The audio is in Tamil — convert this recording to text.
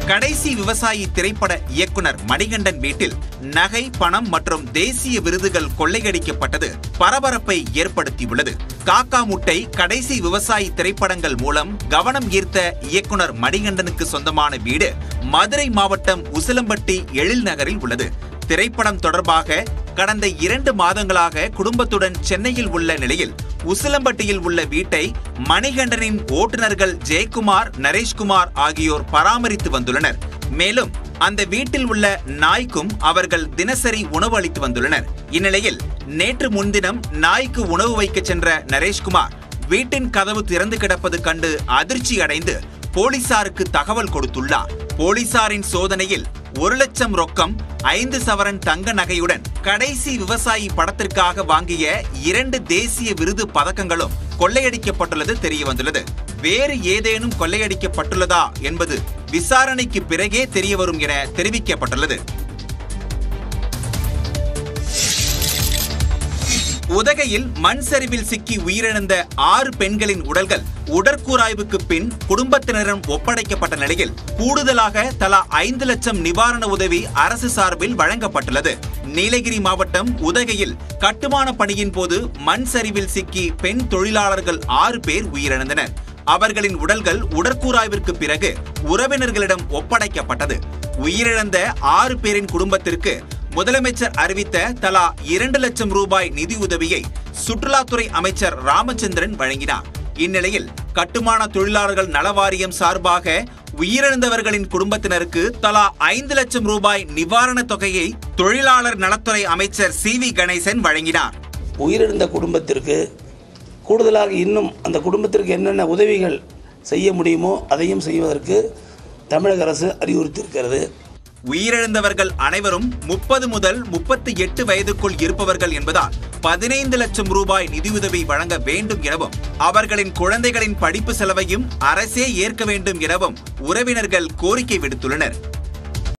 கடைசி விவசாயி திரைப்பட இயக்குனர் மணிகண்டன் வீட்டில் நகை பணம் மற்றும் தேசிய விருதுகள் கொள்ளையடிக்கப்பட்டது பரபரப்பை ஏற்படுத்தியுள்ளது காக்கா முட்டை கடைசி விவசாயி திரைப்படங்கள் மூலம் கவனம் ஈர்த்த இயக்குனர் மணிகண்டனுக்கு சொந்தமான வீடு மதுரை மாவட்டம் உசிலம்பட்டி எழில் நகரில் உள்ளது திரைப்படம் தொடர்பாக கடந்த இரண்டு மாதங்களாக குடும்பத்துடன் சென்னையில் உள்ள நிலையில் உசிலம்பட்டியில் உள்ள வீட்டை மணிகண்டனின் ஓட்டுநர்கள் ஜெயக்குமார் நரேஷ்குமார் ஆகியோர் பராமரித்து வந்துள்ளனர் மேலும் அந்த வீட்டில் உள்ள நாய்க்கும் அவர்கள் தினசரி உணவு அளித்து வந்துள்ளனர் இந்நிலையில் நேற்று முன்தினம் நாய்க்கு உணவு வைக்க சென்ற நரேஷ்குமார் வீட்டின் கதவு திறந்து கிடப்பது கண்டு அதிர்ச்சி அடைந்து போலீசாருக்கு தகவல் கொடுத்துள்ளார் போலீசாரின் சோதனையில் ஒரு லட்சம் ரொக்கம் ஐந்து சவரன் தங்க நகையுடன் கடைசி விவசாயி படத்திற்காக வாங்கிய இரண்டு தேசிய விருது பதக்கங்களும் கொள்ளையடிக்கப்பட்டுள்ளது தெரிய வந்துள்ளது வேறு ஏதேனும் கொள்ளையடிக்கப்பட்டுள்ளதா என்பது விசாரணைக்கு பிறகே தெரியவரும் என தெரிவிக்கப்பட்டுள்ளது உதகையில் மண் சரிவில் சிக்கி உயிரிழந்த ஆறு பெண்களின் உடல்கள் உடற்கூராய்வுக்கு பின் குடும்பத்தினரிடம் ஒப்படைக்கப்பட்ட நிலையில் கூடுதலாக தலா ஐந்து லட்சம் நிவாரண உதவி அரசு சார்பில் வழங்கப்பட்டுள்ளது நீலகிரி மாவட்டம் உதகையில் கட்டுமான பணியின் போது மண் சரிவில் சிக்கி பெண் தொழிலாளர்கள் ஆறு பேர் உயிரிழந்தனர் அவர்களின் உடல்கள் உடற்கூராய்விற்கு பிறகு உறவினர்களிடம் ஒப்படைக்கப்பட்டது உயிரிழந்த ஆறு பேரின் குடும்பத்திற்கு முதலமைச்சர் அறிவித்த தலா இரண்டு லட்சம் ரூபாய் நிதியுதவியை சுற்றுலாத்துறை அமைச்சர் ராமச்சந்திரன் வழங்கினார் இந்நிலையில் கட்டுமான தொழிலாளர்கள் நலவாரியம் சார்பாக உயிரிழந்தவர்களின் குடும்பத்தினருக்கு தலா ஐந்து லட்சம் ரூபாய் நிவாரணத் தொகையை தொழிலாளர் நலத்துறை அமைச்சர் சி வி கணேசன் வழங்கினார் உயிரிழந்த குடும்பத்திற்கு கூடுதலாக இன்னும் அந்த குடும்பத்திற்கு என்னென்ன உதவிகள் செய்ய முடியுமோ அதையும் செய்வதற்கு தமிழக அரசு அறிவுறுத்தியிருக்கிறது உயிரிழந்தவர்கள் அனைவரும் முப்பது முதல் முப்பத்தி எட்டு வயதுக்குள் இருப்பவர்கள் என்பதால் பதினைந்து லட்சம் ரூபாய் நிதியுதவி வழங்க வேண்டும் எனவும் அவர்களின் குழந்தைகளின் படிப்பு செலவையும் அரசே ஏற்க வேண்டும் எனவும் உறவினர்கள் கோரிக்கை விடுத்துள்ளனர்